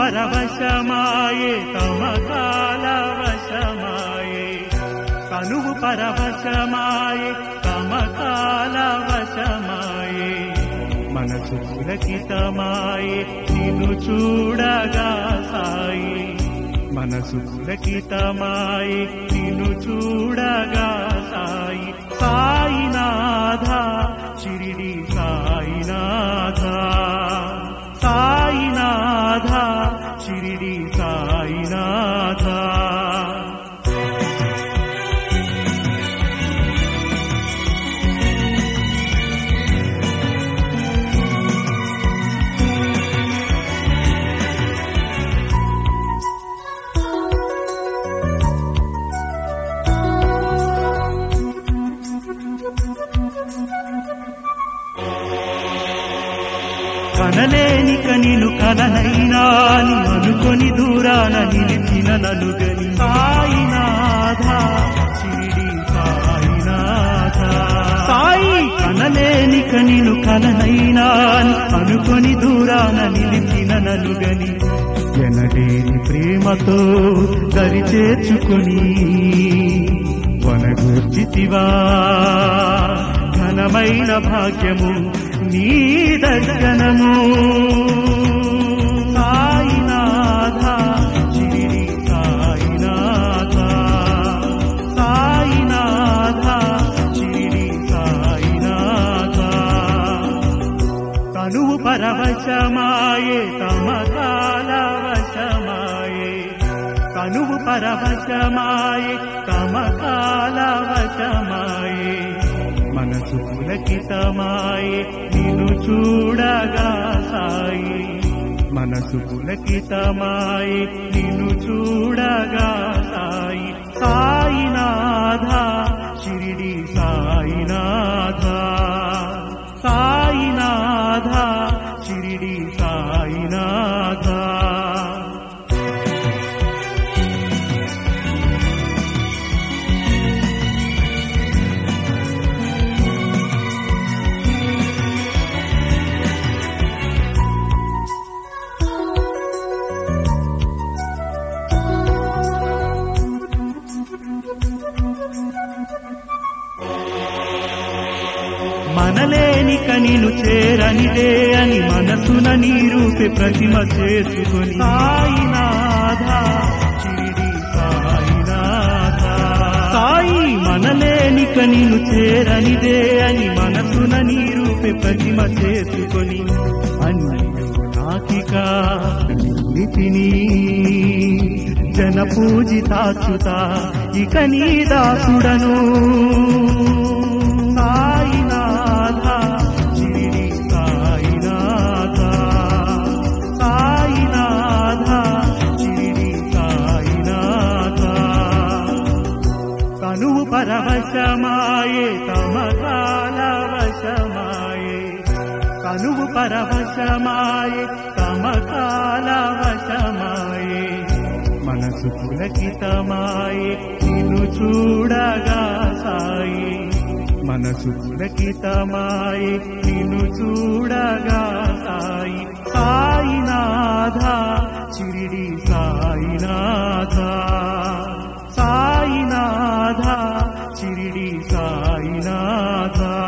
పరవశమాయే తమ కాలవశమాయే తనువు పరవశమాయే తమ కాలవశమాయే మనసు పులకితమాయే నిన్ను చూడగా సాయి మనసు పులకితమాయే నిన్ను చూడగా సాయి సాయినాథ షిరిడి సాయినాథ సాయినాథ షిరిడి సాయినాథ కనలేనిక నేను కననైనా అని అనుకొని దూరాన నిలిచిన నలుగని సాయినాథ షిరిడి సాయినాథ సాయి కనలేనిక నేను కననైనా అని అనుకొని దూరాన నిలిచిన నలుగని ఎనలేని ప్రేమతో దరి చేర్చుకొని వనగూర్చితివా ఘనమైన భాగ్యము నీ దర్శనము సాయినాథ షిరిడి సాయినాథ సాయినాథ షిరిడి సాయినాథ తనువు పరవశమాయే తమ కాలవశమాయే తనువు పరవశమాయే తమ కాలవశమాయే మనసు పులకితమాయే నిన్ను చూడగా సాయి మనసు పులకితమాయే నిన్ను చూడగా సాయి సాయినాథ షిరిడి సాయినాథ సాయినాథ షిరిడి సాయినాథ మనలేనిక నేను చేరనిదే అని మనసున నీ రూపే ప్రతిమ చేసుకొని సాయినాథ షిరిడి సాయినాథ సాయి మనలేనిక నేను చేరనిదే అని మనసున నీ రూపే ప్రతిమ చేసుకొని అన్నియు నాకిక నితిని జన పూజితాచ్యుత ఇక నీ దాసుడను సాయినాథ షిరిడి సాయినాథ సాయినాథ షిరిడి సాయినాథ తనువు పరవశమాయే తమ కాలవశమాయే తనువు పరవశమాయే తమ కాలవశమాయే మనసు పులకితమాయే నిన్ను చూడగా సాయి మనసు పులకితమాయే నిన్ను చూడగా సాయి సాయినాథ షిరిడి సాయినాథ సాయినాథ షిరిడి సాయినాథ